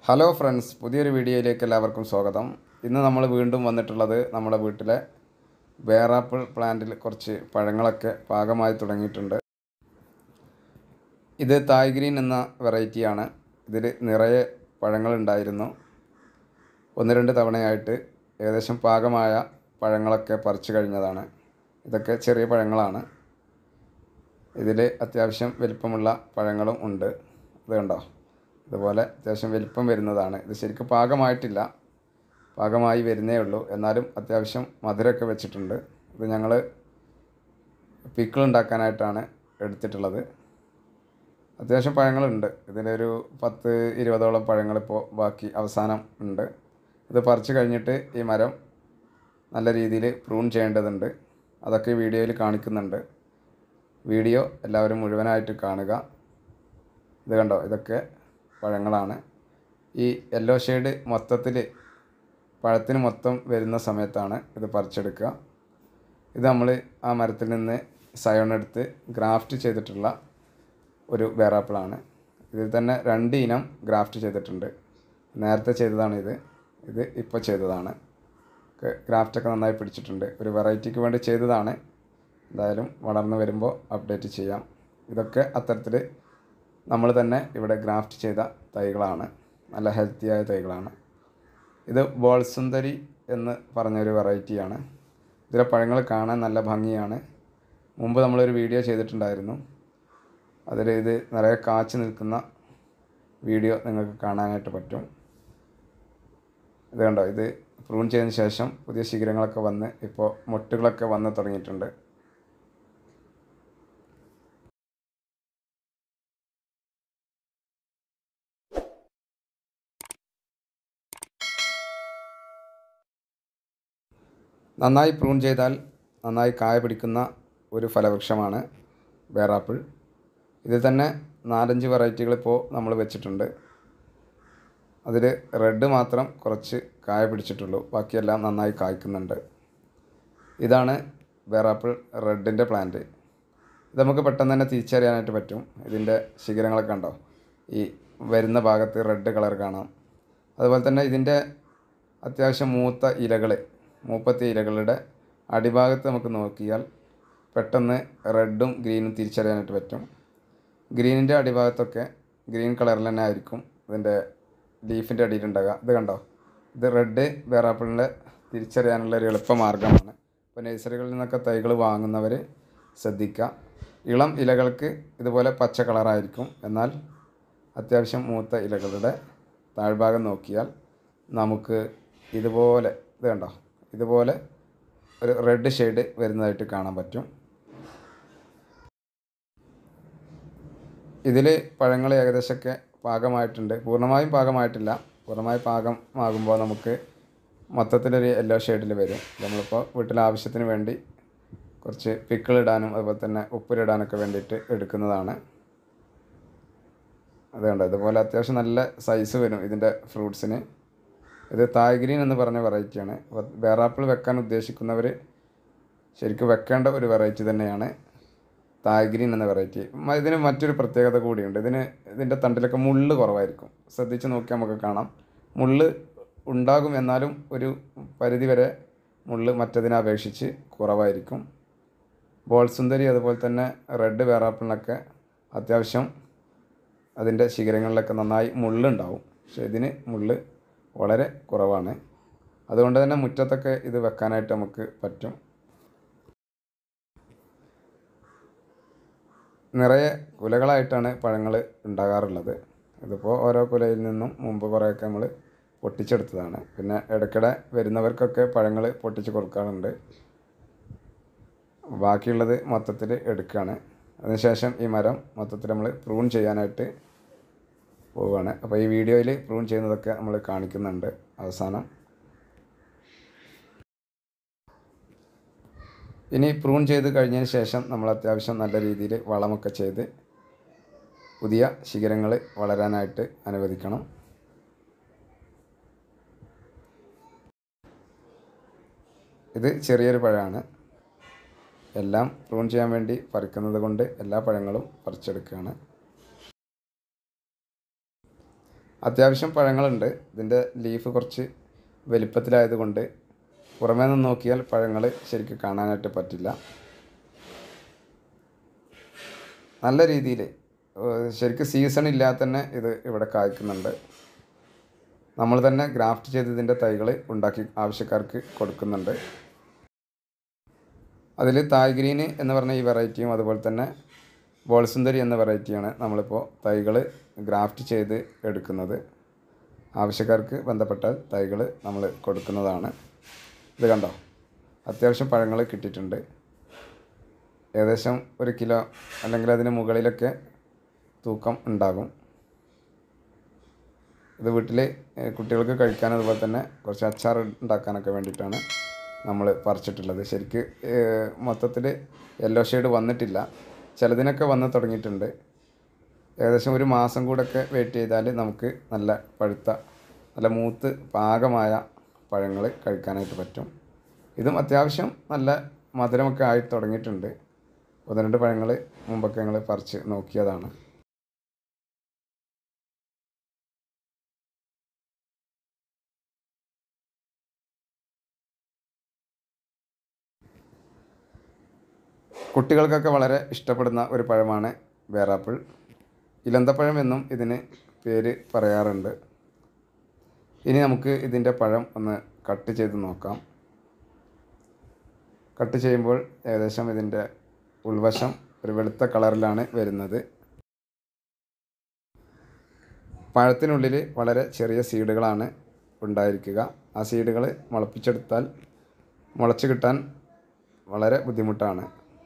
hello friends പുതിയൊരു വീഡിയോയിലേക്ക് എല്ലാവർക്കും സ്വാഗതം ഇന്ന് നമ്മൾ വീണ്ടും വന്നിട്ടുള്ളത് നമ്മുടെ വീട്ടിലെ വേറാപ്പിൾ പ്ലാന്റിൽ കുറച്ച് പഴങ്ങളൊക്കെ പാകമായി തുടങ്ങിയിട്ടുണ്ട് ഇത് തായ് ഗ്രീൻ എന്ന വെറൈറ്റിയാണ് ഇതിൽ നിറയെ പഴങ്ങളുണ്ടായിരുന്നു ഒന്ന് രണ്ട് തവണയായിട്ട് ഏകദേശം പാകമായ പഴങ്ങളൊക്കെ പറിച്ചു കഴിഞ്ഞതാണ് ഇതൊക്കെ ചെറിയ പഴങ്ങളാണ് ഇതിൽ അത്യാവശ്യം വലിപ്പമുള്ള പഴങ്ങളും ഉണ്ട് ഇത് കണ്ടോ ഇതുപോലെ അത്യാവശ്യം വലിപ്പം വരുന്നതാണ് ഇത് ശരിക്കും പാകമായിട്ടില്ല പാകമായി വരുന്നേ ഉള്ളൂ എന്നാലും അത്യാവശ്യം മധുരമൊക്കെ വെച്ചിട്ടുണ്ട് ഇത് ഞങ്ങൾ പിക്കിൾ ഉണ്ടാക്കാനായിട്ടാണ് എടുത്തിട്ടുള്ളത് അത്യാവശ്യം പഴങ്ങളുണ്ട് ഇതിലൊരു പത്ത് ഇരുപതോളം പഴങ്ങളിപ്പോൾ ബാക്കി അവസാനം ഉണ്ട് ഇത് പറിച്ച് കഴിഞ്ഞിട്ട് ഈ മരം നല്ല രീതിയിൽ പ്രൂൺ ചെയ്യേണ്ടതുണ്ട് അതൊക്കെ വീഡിയോയിൽ കാണിക്കുന്നുണ്ട് വീഡിയോ എല്ലാവരും മുഴുവനായിട്ട് കാണുക ഇത് കണ്ടോ ഇതൊക്കെ പഴങ്ങളാണ് ഈ യെല്ലോ ഷെയ്ഡ് മൊത്തത്തിൽ പഴത്തിന് മൊത്തം വരുന്ന സമയത്താണ് ഇത് പറിച്ചെടുക്കുക ഇത് നമ്മൾ ആ മരത്തിൽ നിന്ന് സയോൺ എടുത്ത് ഗ്രാഫ്റ്റ് ചെയ്തിട്ടുള്ള ഒരു വേറാപ്പിളാണ് ഇതിൽ തന്നെ രണ്ട് ഇനം ഗ്രാഫ്റ്റ് ചെയ്തിട്ടുണ്ട് നേരത്തെ ചെയ്തതാണ് ഇത് ഇത് ഇപ്പോൾ ചെയ്തതാണ് ഗ്രാഫ്റ്റൊക്കെ നന്നായി പിടിച്ചിട്ടുണ്ട് ഒരു വെറൈറ്റിക്ക് വേണ്ടി ചെയ്തതാണ് എന്തായാലും വളർന്നു വരുമ്പോൾ അപ്ഡേറ്റ് ചെയ്യാം ഇതൊക്കെ അത്തരത്തിൽ നമ്മൾ തന്നെ ഇവിടെ ഗ്രാഫ്റ്റ് ചെയ്ത തൈകളാണ് നല്ല ഹെൽത്തിയായ തൈകളാണ് ഇത് ബോൾസുന്ദരി എന്ന് പറഞ്ഞൊരു വെറൈറ്റിയാണ് ഇതിലെ പഴങ്ങൾ കാണാൻ നല്ല ഭംഗിയാണ് മുമ്പ് നമ്മളൊരു വീഡിയോ ചെയ്തിട്ടുണ്ടായിരുന്നു അതിൽ ഇത് നിറയെ കാച്ചു നിൽക്കുന്ന വീഡിയോ നിങ്ങൾക്ക് കാണാനായിട്ട് പറ്റും ഇത് കണ്ടോ ഇത് പ്രൂൺ ചെയ്തതിന് ശേഷം പുതിയ ശിഖരങ്ങളൊക്കെ വന്ന് ഇപ്പോൾ മൊട്ടുകളൊക്കെ വന്ന് തുടങ്ങിയിട്ടുണ്ട് നന്നായി പ്രൂൺ ചെയ്താൽ നന്നായി കായ പിടിക്കുന്ന ഒരു ഫലവൃക്ഷമാണ് വേറാപ്പിൾ ഇതിൽ തന്നെ നാലഞ്ച് വെറൈറ്റികൾ ഇപ്പോൾ നമ്മൾ വെച്ചിട്ടുണ്ട് അതിൽ റെഡ് മാത്രം കുറച്ച് കായ പിടിച്ചിട്ടുള്ളൂ ബാക്കിയെല്ലാം നന്നായി കായ്ക്കുന്നുണ്ട് ഇതാണ് വേറാപ്പിൾ റെഡിൻ്റെ പ്ലാന്റ് ഇത് നമുക്ക് പെട്ടെന്ന് തന്നെ തിരിച്ചറിയാനായിട്ട് പറ്റും ഇതിൻ്റെ ശിഖരങ്ങളൊക്കെ ഉണ്ടോ ഈ വരുന്ന ഭാഗത്ത് റെഡ് കളർ കാണാം അതുപോലെ തന്നെ ഇതിൻ്റെ അത്യാവശ്യം മൂത്ത ഇലകൾ മൂപ്പത്തി ഇലകളുടെ അടിഭാഗത്ത് നമുക്ക് നോക്കിയാൽ പെട്ടെന്ന് റെഡും ഗ്രീനും തിരിച്ചറിയാനായിട്ട് പറ്റും ഗ്രീനിൻ്റെ അടിഭാഗത്തൊക്കെ ഗ്രീൻ കളറിൽ തന്നെ ആയിരിക്കും ഇതിൻ്റെ ലീഫിൻ്റെ അടിയിലുണ്ടാകുക ഇത് കണ്ടോ ഇത് റെഡ് വേറാപ്പിളിൻ്റെ തിരിച്ചറിയാനുള്ള ഒരു എളുപ്പ മാർഗ്ഗമാണ് ഇപ്പോൾ നഴ്സറികളിൽ നിന്നൊക്കെ തൈകൾ വാങ്ങുന്നവർ ശ്രദ്ധിക്കുക ഇളം ഇലകൾക്ക് ഇതുപോലെ പച്ച കളറായിരിക്കും എന്നാൽ അത്യാവശ്യം മൂത്ത ഇലകളുടെ താഴ്ഭാഗം നോക്കിയാൽ നമുക്ക് ഇതുപോലെ ഇത് കണ്ടോ ഇതുപോലെ ഒരു റെഡ് ഷെയ്ഡ് വരുന്നതായിട്ട് കാണാൻ പറ്റും ഇതിൽ പഴങ്ങൾ ഏകദേശമൊക്കെ പാകമായിട്ടുണ്ട് പൂർണ്ണമായും പാകമായിട്ടില്ല പൂർണ്ണമായി പാകമാകുമ്പോൾ നമുക്ക് മൊത്തത്തിലൊരു യെല്ലോ ഷെയ്ഡിൽ വരും നമ്മളിപ്പോൾ വീട്ടിലെ ആവശ്യത്തിന് വേണ്ടി കുറച്ച് പിക്കിളിടാനും അതുപോലെ തന്നെ ഉപ്പിലിടാനൊക്കെ വേണ്ടിയിട്ട് എടുക്കുന്നതാണ് അതുകൊണ്ട് ഇതുപോലെ അത്യാവശ്യം നല്ല സൈസ് വരും ഇതിൻ്റെ ഫ്രൂട്ട്സിന് ഇത് തായ് ഗ്രീൻ എന്ന് പറഞ്ഞ വെറൈറ്റിയാണ് വേറാപ്പിൾ വെക്കാൻ ഉദ്ദേശിക്കുന്നവർ ശരിക്കും വെക്കേണ്ട ഒരു വെറൈറ്റി തന്നെയാണ് തായ് ഗ്രീൻ എന്ന വെറൈറ്റി ഇതിന് മറ്റൊരു പ്രത്യേകത കൂടിയുണ്ട് ഇതിന് ഇതിൻ്റെ തണ്ടിലൊക്കെ മുള്ള് കുറവായിരിക്കും ശ്രദ്ധിച്ച് നോക്കിയാൽ നമുക്ക് കാണാം മുള്ള് ഉണ്ടാകും എന്നാലും ഒരു പരിധി വരെ മുള്ള് മറ്റതിനെ അപേക്ഷിച്ച് കുറവായിരിക്കും ബോൾസുന്ദരി അതുപോലെ തന്നെ റെഡ് വേറാപ്പിളിനൊക്കെ അത്യാവശ്യം അതിൻ്റെ ശിഖരങ്ങളിലൊക്കെ നന്നായി മുള്ളുണ്ടാവും പക്ഷേ ഇതിന് മുള്ള് വളരെ കുറവാണ് അതുകൊണ്ട് തന്നെ മുറ്റത്തൊക്കെ ഇത് വെക്കാനായിട്ട് നമുക്ക് പറ്റും നിറയെ കുലകളായിട്ടാണ് പഴങ്ങൾ ഉണ്ടാകാറുള്ളത് ഇതിപ്പോൾ ഓരോ കുലയിൽ നിന്നും മുമ്പ് കുറേയൊക്കെ നമ്മൾ പൊട്ടിച്ചെടുത്തതാണ് പിന്നെ ഇടയ്ക്കിടെ വരുന്നവർക്കൊക്കെ പഴങ്ങൾ പൊട്ടിച്ച് കൊടുക്കാറുണ്ട് ബാക്കിയുള്ളത് മൊത്തത്തിൽ എടുക്കുകയാണ് അതിനുശേഷം ഈ മരം മൊത്തത്തിൽ നമ്മൾ പ്രൂൺ ചെയ്യാനായിട്ട് പോവുകയാണ് അപ്പോൾ ഈ വീഡിയോയിൽ പ്രൂൺ ചെയ്യുന്നതൊക്കെ നമ്മൾ കാണിക്കുന്നുണ്ട് അവസാനം ഇനി പ്രൂൺ ചെയ്ത് കഴിഞ്ഞതിന് ശേഷം നമ്മൾ അത്യാവശ്യം നല്ല രീതിയിൽ വളമൊക്കെ ചെയ്ത് പുതിയ ശിഖരങ്ങൾ വളരാനായിട്ട് അനുവദിക്കണം ഇത് ചെറിയൊരു പഴമാണ് എല്ലാം പ്രൂൺ ചെയ്യാൻ വേണ്ടി പറിക്കുന്നത് കൊണ്ട് എല്ലാ പഴങ്ങളും പറിച്ചെടുക്കുകയാണ് അത്യാവശ്യം പഴങ്ങളുണ്ട് ഇതിൻ്റെ ലീഫ് കുറച്ച് വലിപ്പത്തിലായതുകൊണ്ട് പുറമേ നിന്ന് നോക്കിയാൽ പഴങ്ങൾ ശരിക്കും കാണാനായിട്ട് പറ്റില്ല നല്ല രീതിയിൽ ശരിക്കും സീസൺ ഇല്ലാതെ തന്നെ ഇത് ഇവിടെ കായ്ക്കുന്നുണ്ട് നമ്മൾ തന്നെ ഗ്രാഫ്റ്റ് ചെയ്ത് ഇതിൻ്റെ തൈകൾ ഉണ്ടാക്കി ആവശ്യക്കാർക്ക് കൊടുക്കുന്നുണ്ട് അതിൽ തായ് ഗ്രീന് എന്ന് പറഞ്ഞ ഈ വെറൈറ്റിയും അതുപോലെ തന്നെ ബോൾസുന്ദരി എന്ന വെറൈറ്റിയാണ് നമ്മളിപ്പോൾ തൈകൾ ഗ്രാഫ്റ്റ് ചെയ്ത് എടുക്കുന്നത് ആവശ്യക്കാർക്ക് ബന്ധപ്പെട്ടാൽ തൈകൾ നമ്മൾ കൊടുക്കുന്നതാണ് ഇത് കണ്ടോ അത്യാവശ്യം പഴങ്ങൾ കിട്ടിയിട്ടുണ്ട് ഏകദേശം ഒരു കിലോ അല്ലെങ്കിൽ അതിന് മുകളിലൊക്കെ തൂക്കം ഉണ്ടാകും ഇത് വീട്ടിൽ കുട്ടികൾക്ക് കഴിക്കാൻ അതുപോലെ തന്നെ കുറച്ച് അച്ചാർ ഉണ്ടാക്കാനൊക്കെ വേണ്ടിയിട്ടാണ് നമ്മൾ പറിച്ചിട്ടുള്ളത് ശരിക്ക് മൊത്തത്തിൽ യെല്ലോ ഷെയ്ഡ് വന്നിട്ടില്ല ചിലതിനൊക്കെ വന്ന് തുടങ്ങിയിട്ടുണ്ട് ഏകദേശം ഒരു മാസം കൂടെയൊക്കെ വെയിറ്റ് ചെയ്താൽ നമുക്ക് നല്ല പഴുത്ത നല്ല മൂത്ത് പാകമായ പഴങ്ങൾ കഴിക്കാനായിട്ട് പറ്റും ഇതും അത്യാവശ്യം നല്ല മധുരമൊക്കെ ആയി തുടങ്ങിയിട്ടുണ്ട് ഒന്ന് രണ്ട് പഴങ്ങൾ മുമ്പൊക്കെ ഞങ്ങൾ പറിച്ച് നോക്കിയതാണ് കുട്ടികൾക്കൊക്കെ വളരെ ഇഷ്ടപ്പെടുന്ന ഒരു പഴമാണ് വേറാപ്പിൾ ഇലന്തപ്പഴം എന്നും ഇതിന് പേര് പറയാറുണ്ട് ഇനി നമുക്ക് ഇതിൻ്റെ പഴം ഒന്ന് കട്ട് ചെയ്ത് നോക്കാം കട്ട് ചെയ്യുമ്പോൾ ഏകദേശം ഇതിൻ്റെ ഉൾവശം ഒരു വെളുത്ത കളറിലാണ് വരുന്നത് പഴത്തിനുള്ളിൽ വളരെ ചെറിയ സീഡുകളാണ് ഉണ്ടായിരിക്കുക ആ സീഡുകൾ മുളപ്പിച്ചെടുത്താൽ മുളച്ച് കിട്ടാൻ വളരെ ബുദ്ധിമുട്ടാണ്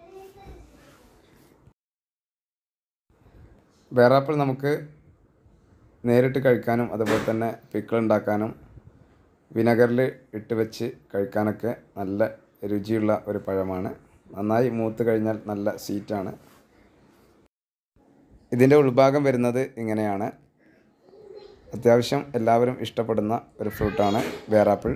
വേറാപ്പിൾ നമുക്ക് നേരിട്ട് കഴിക്കാനും അതുപോലെ തന്നെ പിക്കിൾ ഉണ്ടാക്കാനും വിനെഗറിൽ ഇട്ട് വെച്ച് കഴിക്കാനൊക്കെ നല്ല രുചിയുള്ള ഒരു പഴമാണ് നന്നായി മൂത്ത് കഴിഞ്ഞാൽ നല്ല സ്വീറ്റാണ് ഇതിൻ്റെ ഉൾഭാഗം വരുന്നത് ഇങ്ങനെയാണ് അത്യാവശ്യം എല്ലാവരും ഇഷ്ടപ്പെടുന്ന ഒരു ഫ്രൂട്ടാണ് വേറാപ്പിൾ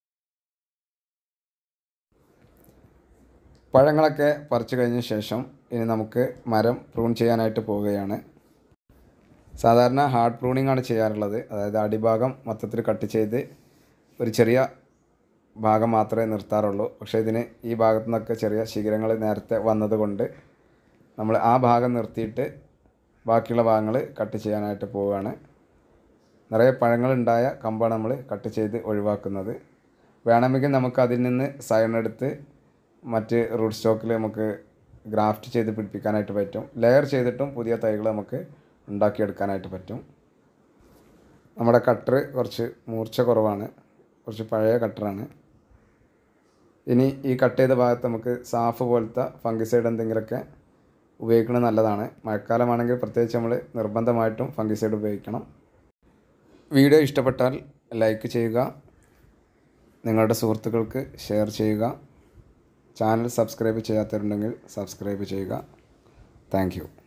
പഴങ്ങളൊക്കെ പറിച്ചു കഴിഞ്ഞ ശേഷം ഇനി നമുക്ക് മരം പ്രൂൺ ചെയ്യാനായിട്ട് പോവുകയാണ് സാധാരണ ഹാർഡ് പ്രൂണിംഗ് ആണ് ചെയ്യാറുള്ളത് അതായത് അടിഭാഗം മൊത്തത്തിൽ കട്ട് ചെയ്ത് ഒരു ചെറിയ ഭാഗം മാത്രമേ നിർത്താറുള്ളൂ പക്ഷേ ഇതിന് ഈ ഭാഗത്തു നിന്നൊക്കെ ചെറിയ ശിഖരങ്ങൾ നേരത്തെ വന്നതുകൊണ്ട് നമ്മൾ ആ ഭാഗം നിർത്തിയിട്ട് ബാക്കിയുള്ള ഭാഗങ്ങൾ കട്ട് ചെയ്യാനായിട്ട് പോവുകയാണ് നിറയെ പഴങ്ങളുണ്ടായ കമ്പാണ് നമ്മൾ കട്ട് ചെയ്ത് ഒഴിവാക്കുന്നത് വേണമെങ്കിൽ നമുക്ക് അതിൽ നിന്ന് സൈൺ എടുത്ത് മറ്റ് റൂട്ട് സ്റ്റോക്കിൽ നമുക്ക് ഗ്രാഫ്റ്റ് ചെയ്ത് പിടിപ്പിക്കാനായിട്ട് പറ്റും ലെയർ ചെയ്തിട്ടും പുതിയ തൈകൾ നമുക്ക് ഉണ്ടാക്കിയെടുക്കാനായിട്ട് പറ്റും നമ്മുടെ കട്ടർ കുറച്ച് മൂർച്ച കുറവാണ് കുറച്ച് പഴയ കട്ടറാണ് ഇനി ഈ കട്ട് ചെയ്ത ഭാഗത്ത് നമുക്ക് സാഫ് പോലത്തെ ഫംഗിസൈഡ് എന്തെങ്കിലുമൊക്കെ ഉപയോഗിക്കുന്നത് നല്ലതാണ് മഴക്കാലമാണെങ്കിൽ പ്രത്യേകിച്ച് നമ്മൾ നിർബന്ധമായിട്ടും ഫംഗിസൈഡ് ഉപയോഗിക്കണം വീഡിയോ ഇഷ്ടപ്പെട്ടാൽ ലൈക്ക് ചെയ്യുക നിങ്ങളുടെ സുഹൃത്തുക്കൾക്ക് ഷെയർ ചെയ്യുക ചാനൽ സബ്സ്ക്രൈബ് ചെയ്യാത്തവരുണ്ടെങ്കിൽ സബ്സ്ക്രൈബ് ചെയ്യുക താങ്ക്